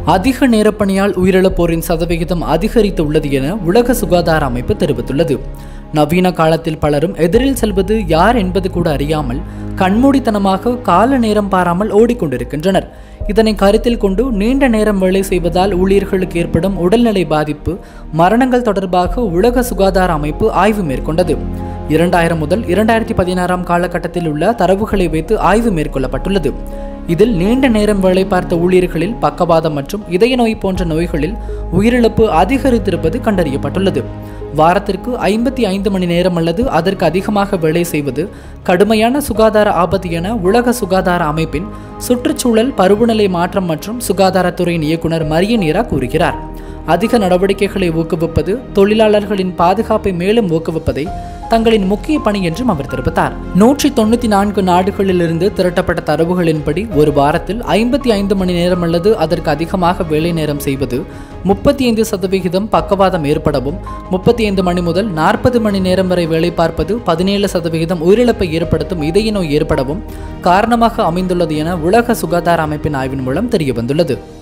அதிக நேரப்பணியால் உயிரிழப்போரின் சதவிகிதம் அதிகரித்து உள்ளது என உலக சுகாதார அமைப்பு தெரிவித்துள்ளது நவீன காலத்தில் பலரும் எதிரில் செல்வது யார் என்பது கூட அறியாமல் கண்மூடித்தனமாக கால நேரம் பாராமல் ஓடிக்கொண்டிருக்கின்றனர் இதனை கருத்தில் கொண்டு நீண்ட நேரம் வேலை செய்வதால் ஊழியர்களுக்கு ஏற்படும் உடல்நிலை பாதிப்பு மரணங்கள் தொடர்பாக உலக சுகாதார அமைப்பு ஆய்வு மேற்கொண்டது இரண்டாயிரம் முதல் இரண்டாயிரத்தி பதினாறாம் காலகட்டத்தில் உள்ள தரவுகளை வைத்து ஆய்வு மேற்கொள்ளப்பட்டுள்ளது இதில் நீண்ட நேரம் வேலை பார்த்த ஊழியர்களில் பக்கவாதம் மற்றும் இதய நோய் போன்ற நோய்களில் உயிரிழப்பு அதிகரித்திருப்பது கண்டறியப்பட்டுள்ளது வாரத்திற்கு ஐம்பத்தி ஐந்து மணி நேரம் அல்லது அதற்கு அதிகமாக வேலை செய்வது கடுமையான சுகாதார ஆபத்து என உலக சுகாதார அமைப்பின் சுற்றுச்சூழல் பருவநிலை மாற்றம் மற்றும் சுகாதாரத்துறையின் இயக்குனர் மரியன் ஈரா கூறுகிறார் அதிக நடவடிக்கைகளை ஊக்குவிப்பது தொழிலாளர்களின் பாதுகாப்பை மேலும் ஊக்குவிப்பதை தங்களின் முக்கிய பணி என்றும் அவர் தெரிவித்தார் நூற்றி தொண்ணூற்றி நான்கு நாடுகளிலிருந்து திரட்டப்பட்ட தரவுகளின்படி ஒரு வாரத்தில் ஐம்பத்தி ஐந்து மணி நேரம் அல்லது அதற்கு அதிகமாக வேலை நேரம் செய்வது முப்பத்தி ஐந்து சதவிகிதம் பக்கவாதம் ஏற்படவும் முப்பத்தி ஐந்து மணி முதல் நாற்பது மணி நேரம் வரை வேலை பார்ப்பது பதினேழு சதவிகிதம் உயிரிழப்பை ஏற்படுத்தும் இதய நோய் ஏற்படவும் காரணமாக அமைந்துள்ளது என உலக சுகாதார அமைப்பின் ஆய்வின் மூலம் தெரியவந்துள்ளது